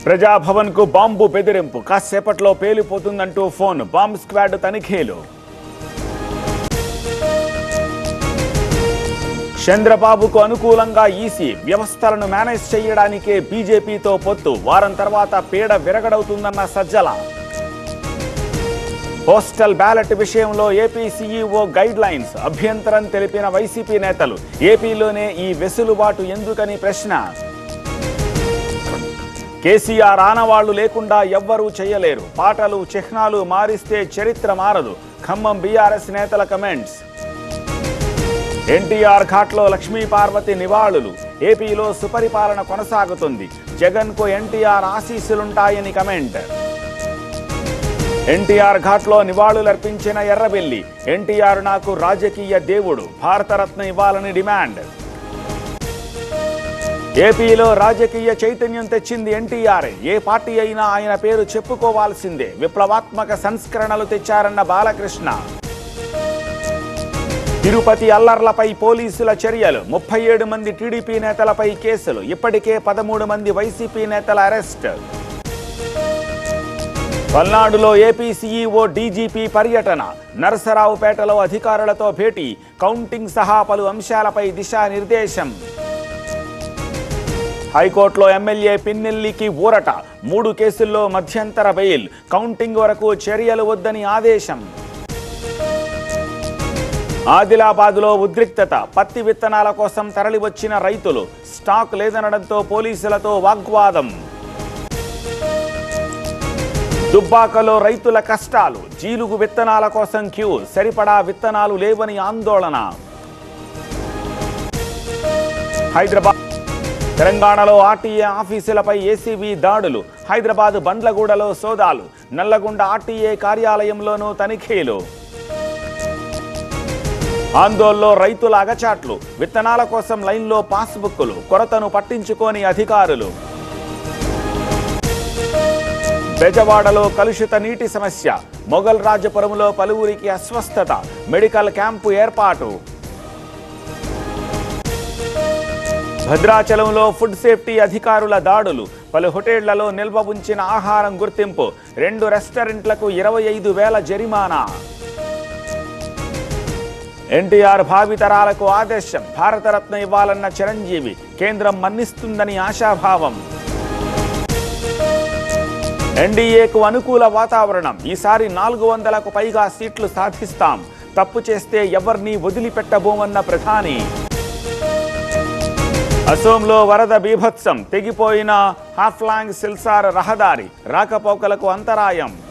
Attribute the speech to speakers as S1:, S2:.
S1: ప్రజాభవన్ కు బాంబు బెదిరింపు కాసేపట్లో పేలిపోతుందంటూ ఫోన్ బాంబ్ స్క్వాడ్ తనిఖీలు చంద్రబాబుకు అనుకూలంగా ఈసీ వ్యవస్థలను మేనేజ్ చేయడానికే బీజేపీతో పొత్తు వారం తర్వాత పీడ విరగడవుతుందన్న సజ్జల పోస్టల్ బ్యాలెట్ విషయంలో ఏపీ సీఈఓ గైడ్ లైన్స్ అభ్యంతరం తెలిపిన వైసీపీ నేతలు ఏపీలోనే ఈ వెసులుబాటు ఎందుకని ప్రశ్న కేసీఆర్ ఆనవాళ్లు లేకుండా ఎవ్వరూ చేయలేరు పాటలు చిహ్నాలు మారిస్తే చరిత్ర మారదు ఖమ్మం బీఆర్ఎస్ నేతల కమెంట్స్ ఎన్టీఆర్ ఘాట్లో లక్ష్మీ పార్వతి నివాళులు ఏపీలో సుపరిపాలన కొనసాగుతుంది జగన్కు ఎన్టీఆర్ ఆశీస్సులుంటాయని కమెంట్ ఎన్టీఆర్ ఘాట్లో నివాళులర్పించిన ఎర్రబెల్లి ఎన్టీఆర్ నాకు రాజకీయ దేవుడు భారతరత్న ఇవ్వాలని డిమాండ్ ఏపీలో రాజకీయ చైతన్యం తెచ్చింది ఎన్టీఆర్ ఏ పార్టీ అయినా ఆయన పేరు చెప్పుకోవాల్సిందే విప్లవాత్మక సంస్కరణలు తెచ్చారన్న బాలకృష్ణ తిరుపతి అల్లర్లపై పోలీసుల చర్యలు ముప్పై ఏడు మంది టీడీపీ నేతలపై కేసులు ఇప్పటికే పదమూడు మంది వైసీపీ నేతల అరెస్ట్ పల్నాడులో ఏపీ సీఈఓ డీజీపీ పర్యటన నరసరావుపేటలో అధికారులతో భేటీ కౌంటింగ్ సహా పలు అంశాలపై దిశానిర్దేశం హైకోర్టులో ఎమ్మెల్యే పిన్నెల్లికి ఊరట మూడు కేసుల్లో మధ్యంతర బెయిల్ కౌంటింగ్ వరకు చర్యలు వద్దని ఆదేశం ఆదిలాబాదులో ఉద్రిక్తత పత్తి విత్తనాల కోసం తరలివచ్చిన రైతులు స్టాక్ లేదనడంతో పోలీసులతో వాగ్వాదం దుబ్బాకలో రైతుల కష్టాలు జీలుగు విత్తనాల కోసం క్యూ సరిపడా విత్తనాలు లేవని ఆందోళన హైదరాబాద్ తెలంగాణలో ఆర్టీఏ ఆఫీసులపై ఏసీబీ దాడులు హైదరాబాద్ బండ్లగూడలో సోదాలు నల్లగొండ ఆర్టీఏ కార్యాలయంలోనూ తనిఖీలు ఆందోళనలో రైతుల అగచాట్లు విత్తనాల కోసం లైన్లో పాస్బుక్లు కొరతను పట్టించుకోని అధికారులు బెజవాడలో కలుషిత నీటి సమస్య మొఘల్ రాజపురంలో పలువురికి అస్వస్థత మెడికల్ క్యాంపు ఏర్పాటు భద్రాచలంలో ఫుడ్ సేఫ్టీ అధికారుల దాడులు పలు హోటళ్లలో నిల్వ ఉంచిన ఆహారం గుర్తింపు రెండు రెస్టారెంట్లకు ఇరవై ఐదు వేల జరిమానా ఎన్టీఆర్ భావితరాలకు ఆదేశం భారతరత్న ఇవ్వాలన్న చిరంజీవి కేంద్రం మన్నిస్తుందని ఆశాభావం ఎన్డీఏకు అనుకూల వాతావరణం ఈసారి నాలుగు వందలకు పైగా సీట్లు సాధిస్తాం తప్పు చేస్తే ఎవరిని వదిలిపెట్టబోమన్న ప్రధాని అసోంలో వరద బీభత్సం తెగిపోయిన హాఫ్లాంగ్ సిల్సార్ రహదారి రాకపోకలకు అంతరాయం